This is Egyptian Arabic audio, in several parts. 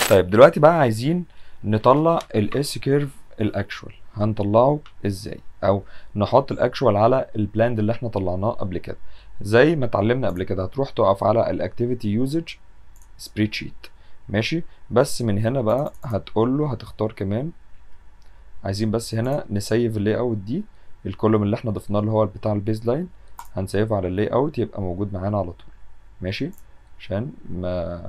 طيب دلوقتي بقى عايزين نطلع الاس كيرف الاكشوال هنطلعه ازاي او نحط الاكشوال على البلاند اللي احنا طلعناه قبل كده زي ما اتعلمنا قبل كده هتروح تقف على الاكتيفيتي يوزج سبريد شيت ماشي بس من هنا بقى هتقول له هتختار كمان عايزين بس هنا نسيف اللاي اوت دي الكولوم اللي احنا ضفناه اللي هو بتاع البيز لاين هنسيفه على اللاي اوت يبقى موجود معانا على طول ماشي عشان ما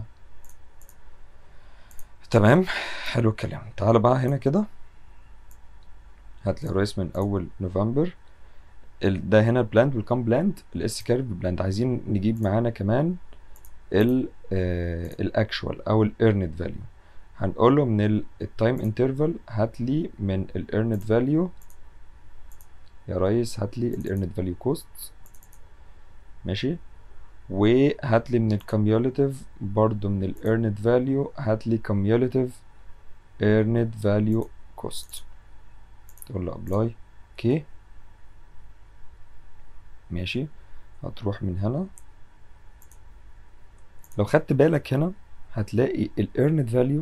تمام حلو الكلام تعال بقى هنا كده هات لي رئيس من اول نوفمبر ال- ده هنا البلاند والكام بلاند الاس كيرف بلاند عايزين نجيب معانا كمان ال الاكشوال او الايرند فاليو هنقول له من التايم انترفال هات لي من الايرند فاليو يا ريس هات لي الايرند فاليو كوست ماشي وهات لي من الكوميوليتيف برضو من الايرند فاليو هات لي كوميوليتيف ايرند فاليو كوست تقول له ابلاي اوكي ماشي هتروح من هنا لو خدت بالك هنا هتلاقي الايرند فاليو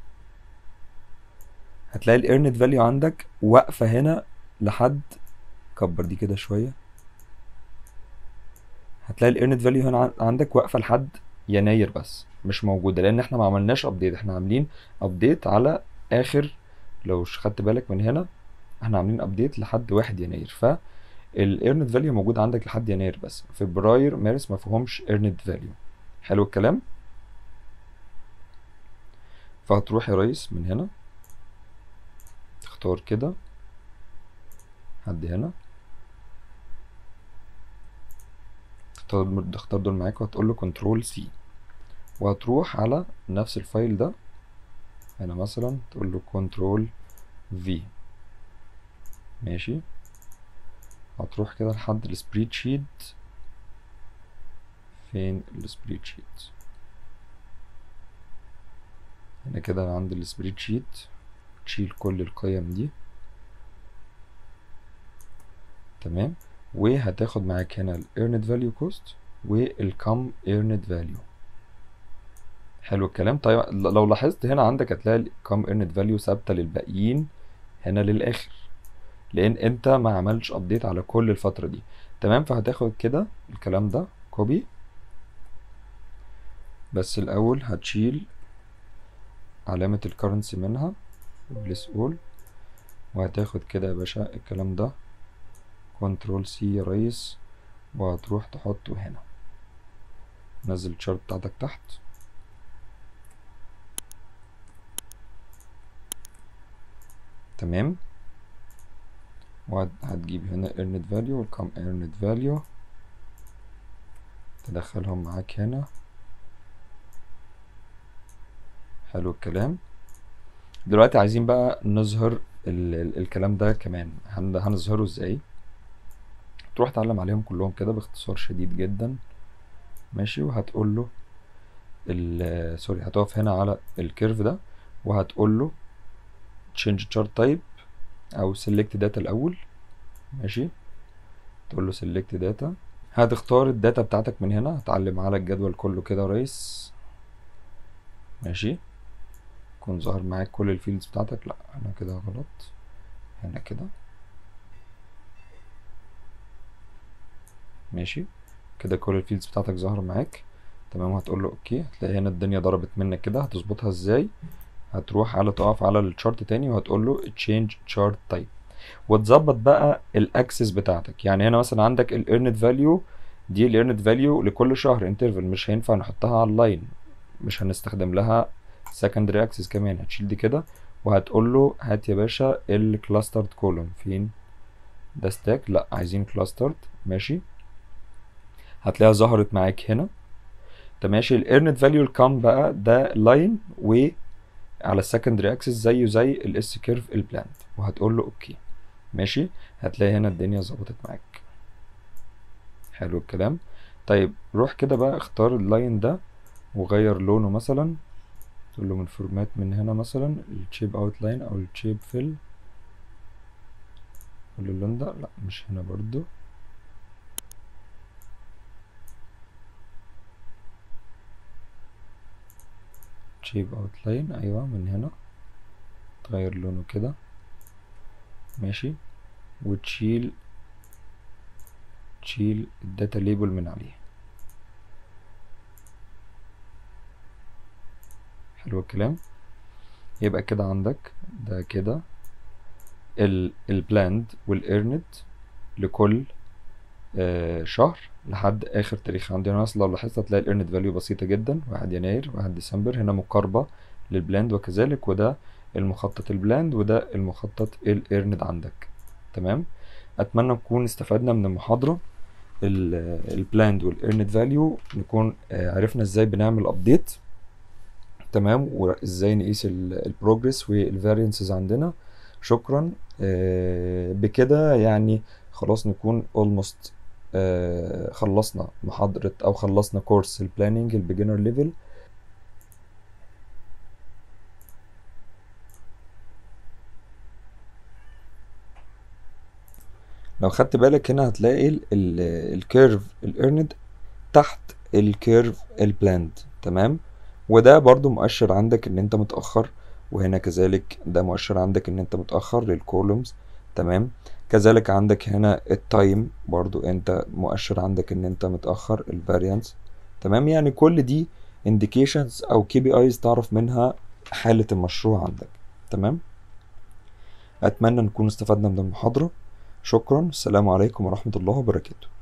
هتلاقي الايرند فاليو عندك واقفه هنا لحد كبر دي كده شويه هتلاقي الايرند فاليو هنا عن- عندك واقفه لحد يناير بس مش موجوده لان احنا ما عملناش ابديت احنا عاملين ابديت على اخر لو ش- خدت بالك من هنا احنا عاملين ابديت لحد 1 يناير ف الايرند فاليو موجود عندك لحد يناير بس فبراير مارس ما فيهمش ايرند فاليو حلو الكلام فهتروح يا ريس من هنا تختار كده حد هنا تختار تختار دول معاك وهتقول له كنترول سي وهتروح على نفس الفايل ده هنا مثلا تقول له كنترول في ماشي هتروح كده لحد السبريد شيت فين السبريد شيت هنا كده عند السبريد شيت تشيل كل القيم دي تمام وهتاخد معاك هنا ال earned value cost وال come earned value حلو الكلام طيب ل- لو لاحظت هنا عندك هتلاقي ال come earned value ثابتة للباقيين هنا للآخر لأن أنت ما عملتش update على كل الفترة دي تمام فهتاخد كده الكلام ده كوبي بس الأول هتشيل علامة الكرنسي منها replace all وهتاخد كده يا باشا الكلام ده كنترول سي يا ريس وهتروح تحطه هنا نزل الشارت بتاعتك تحت تمام وهتجيب هنا earned value والcome earned value تدخلهم معاك هنا حلو الكلام دلوقتي عايزين بقى نظهر ال ال الكلام ده كمان هن هنظهره ازاي تروح تعلم عليهم كلهم كده باختصار شديد جدا ماشي وهتقول له ال سوري هتقف هنا على الكيرف ده وهتقول له change chart type او select data الاول ماشي تقول له select data هتختار الداتا بتاعتك من هنا هتعلم على الجدول كله كده يا ريس ماشي يكون ظاهر معاك كل الفيلدز بتاعتك لا انا كده غلط هنا كده ماشي كده كل الفيلدز بتاعتك ظاهرة معاك تمام هتقول له اوكي هتلاقي هنا الدنيا ضربت منك كده هتظبطها ازاي هتروح على تقف على الشارت تاني وهتقول له change chart type وتظبط بقى الاكسس بتاعتك يعني هنا مثلا عندك الايرند فاليو دي الايرند فاليو لكل شهر انترفال مش هينفع نحطها على اللاين مش هنستخدم لها secondary access كمان هتشيل دي كده وهتقول له هات يا باشا الكلاسترد كولوم فين ده ستاك لا عايزين كلاسترد ماشي هتلاقيها ظهرت معاك هنا طب ماشي الايرند فاليو الكام بقى ده لاين و على السكندري اكسس زيه زي الاس كيرف البلاند وهتقول له اوكي ماشي هتلاقي هنا الدنيا ظبطت معاك حلو الكلام طيب روح كده بقى اختار اللاين ده وغير لونه مثلا تقول له من فورمات من هنا مثلا الشيب اوت لاين او الشيب فيل قول له اللون ده لا مش هنا برضو شيب اوتلاين ايوه من هنا تغير لونه كده ماشي وتشيل تشيل الداتا ليبل من عليه حلو الكلام يبقى كده عندك ده كده البلاند والايرند لكل آه شهر لحد اخر تاريخ عندي انا لو لاحظت هتلاقي الايرند فاليو بسيطه جدا واحد يناير واحد ديسمبر هنا مقاربه للبلاند وكذلك وده المخطط البلاند وده المخطط الايرند عندك تمام اتمنى نكون استفدنا من المحاضره البلاند والايرند فاليو نكون آه عرفنا ازاي بنعمل ابديت تمام وازاي نقيس البروجرس والفارينسز عندنا شكرا آه بكده يعني خلاص نكون almost آه خلصنا محاضرة أو خلصنا كورس البلاننج البيجنر ليفل لو خدت بالك هنا هتلاقي الكيرف الارند تحت الكيرف البلاند تمام وده برضو مؤشر عندك ان انت متأخر وهنا كذلك ده مؤشر عندك ان انت متأخر للكولومز تمام كذلك عندك هنا التايم برضو انت مؤشر عندك ان انت متأخر الفاريانس تمام يعني كل دي indications او كي بي ايز تعرف منها حالة المشروع عندك تمام اتمنى نكون استفدنا من المحاضرة شكرا السلام عليكم ورحمة الله وبركاته